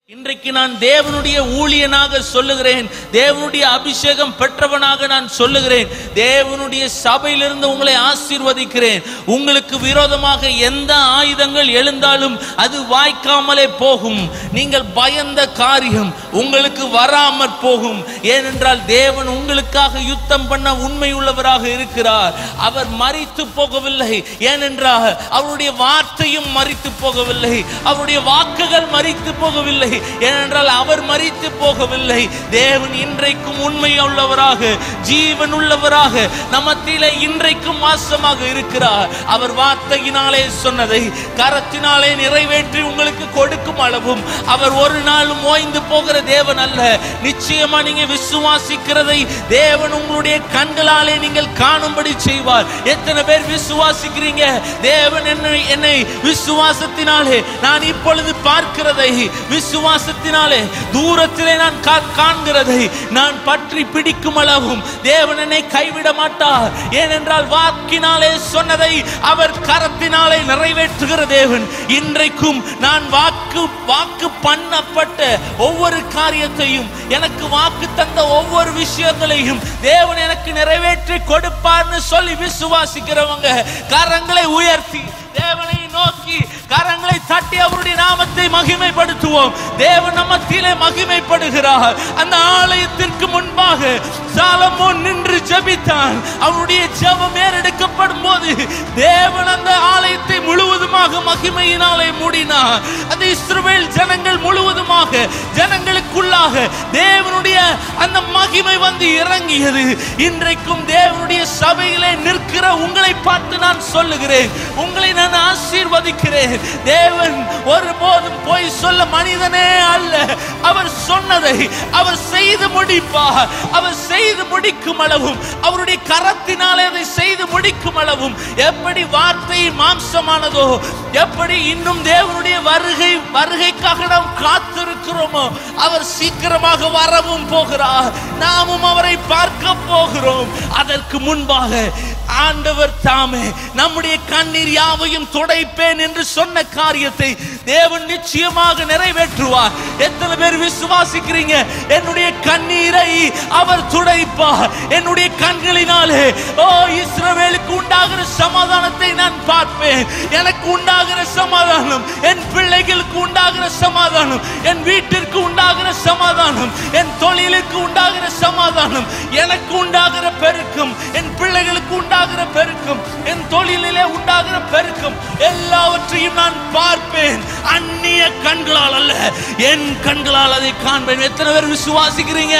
இன்றைக்கு நான் தேவனுடைய ஊழியனாக சொல்லுகிறேன் தேவனுடைய அபிஷேகம் பெற்றவனாக நான் சொல்லுகிறேன் தேவனுடைய சபையிலிருந்து உங்களை ஆசீர்வதிக்கிறேன் உங்களுக்கு விரோதமாக எந்த ஆயுதங்கள் எழுந்தாலும் அது வாய்க்காமலே போகும் நீங்கள் பயந்த காரியம் உங்களுக்கு வராமற் போகும் ஏனென்றால் தேவன் உங்களுக்காக யுத்தம் பண்ண உண்மை உள்ளவராக இருக்கிறார் அவர் மறித்து போகவில்லை ஏனென்றால் அவருடைய வார்த்தையும் மறித்து போகவில்லை அவருடைய வாக்குகள் மறித்து போகவில்லை ஏனென்றால் அவர் மறித்து போகவில்லை தேவன் இன்றைக்கும் உண்மை உள்ளவராக ஜீவன் உள்ளவராக நமத்திலே இன்றைக்கும் வாசமாக இருக்கிறார் அவர் வார்த்தையினாலே சொன்னதை கரத்தினாலே நிறைவேற்றி உங்களுக்கு கொடுக்கும் அளவும் அவர் ஒரு நாளும் ஓய்ந்து போகிற தேவன் அல்ல நிச்சயமா நீங்க விசுவாசிக்கிறதை தேவன் உங்களுடைய கண்களாலே நீங்கள் காணும்படி செய்வார் எத்தனை பேர் விசுவாசிக்கிறீங்க தேவன் என்னை என்னை விசுவாசத்தினாலே நான் இப்பொழுது பார்க்கிறதை விசுவாசத்தினாலே தூரத்திலே நான் கா- காண்கிறதை நான் பற்றி பிடிக்கும் அளவும் தேவன் என்னை கைவிட மாட்டார் ஏனென்றால் வாக்கினாலே சொன்னதை அவர் கரத்தினாலே நிறைவேற்றுகிற தேவன் இன்றைக்கும் நான் வாக்கு வாக்கு பண்ணப்பட்ட ஒவ்வொரு காரியத்தையும் எனக்கு வாக்கு தந்த ஒவ்வொரு விஷயங்களையும் தேவன் எனக்கு நிறைவேற்றி கொடுப்பார்னு சொல்லி விசுவாசிக்கிறவங்க கரங்களை உயர்த்தி தேவனை நோக்கி கரங்களை தட்டி அவருடைய நாமத்தை மகிமைப்படுத்துவோம் தேவன் நம்மத்திலே மகிமைப்படுகிறார் அந்த ஆலயத்திற்கு முன்பாக சாலமோன் நின்று ஜெபித்தான் அவருடைய ஜெபம் ஏறெடுக்கப்படும் போது தேவன் அந்த ஆலயத்தை முழுவதுமாக மகிமையினாலே மூடினார் அந்த இஸ்ரவேல் ஜனங்கள் முழுவதுமாக ஜனங்களுக்குள்ளாக தேவனுடைய அந்த மகிமை வந்து இறங்கியது இன்றைக்கும் தேவனுடைய சபையிலே நிற்கிற உங்களை பார்த்து நான் சொல்லுகிறேன் உங்களை நான் ஆசீர்வதிக்கிறேன் தேவன் ஒருபோதும் போய் சொல்ல மனிதனே அல்ல அவர் சொன்னதை அவர் செய்து முடிப்பார் அவர் செய்து முடிக்கும் அளவும் அவருடைய கரத்தினாலே அதை செய்து முடிக்கும் அளவும் எப்படி வார்த்தை மாம்சமானதோ எப்படி இன்னும் தேவனுடைய வருகை வருகைக்காக நாம் காத்திருக்கிறோமோ அவர் சீக்கிரமாக வரவும் போகிறார் நாமும் அவரை பார்க்க போகிறோம் அதற்கு முன்பாக ஆண்டவர் தாமே நம்முடைய கண்ணீர் யாவையும் துடைப்பேன் என்று சொன்ன காரியத்தை தேவன் நிச்சயமாக நிறைவேற்றுவார் எத்தனை பேர் விசுவாசிக்கிறீங்க என்னுடைய கண்ணீரை அவர் துடைப்பார் என்னுடைய கண்களினாலே ஓ இஸ்ரவேலுக்கு உண்டாகிற சமாதானத்தை நான் பார்ப்பேன் எனக்கு உண்டாகிற சமாதானம் என் பிள்ளைகளுக்கு உண்டாகிற சமாதானம் என் வீட்டிற்கு உண்டாகிற சமாதானம் என் தொழிலுக்கு உண்டாகிற சமாதானம் எனக்கு உண்டாகிற பெருக்கம் என் பிள்ளைகளுக்கு உண்டாகிற பெருக்கம் என் தொழிலிலே உண்டாகிற பெருக்கம் எல்லாவற்றையும் நான் பார்ப்பேன் அந்நிய கண்களால் அல்ல என் கண்களால் அதை காண்பேன் எத்தனை பேர் விசுவாசிக்கிறீங்க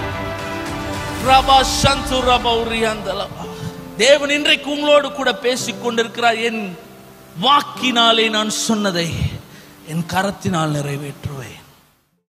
ரபா சந்து ரபா உரியாந்தலபா. தேவன் இன்றைக்கு உங்களோடு கூட பேசிக் கொண்டிருக்கிறார் என் வாக்கினாலே நான் சொன்னதை என் கரத்தினால் நிறைவேற்றுவேன்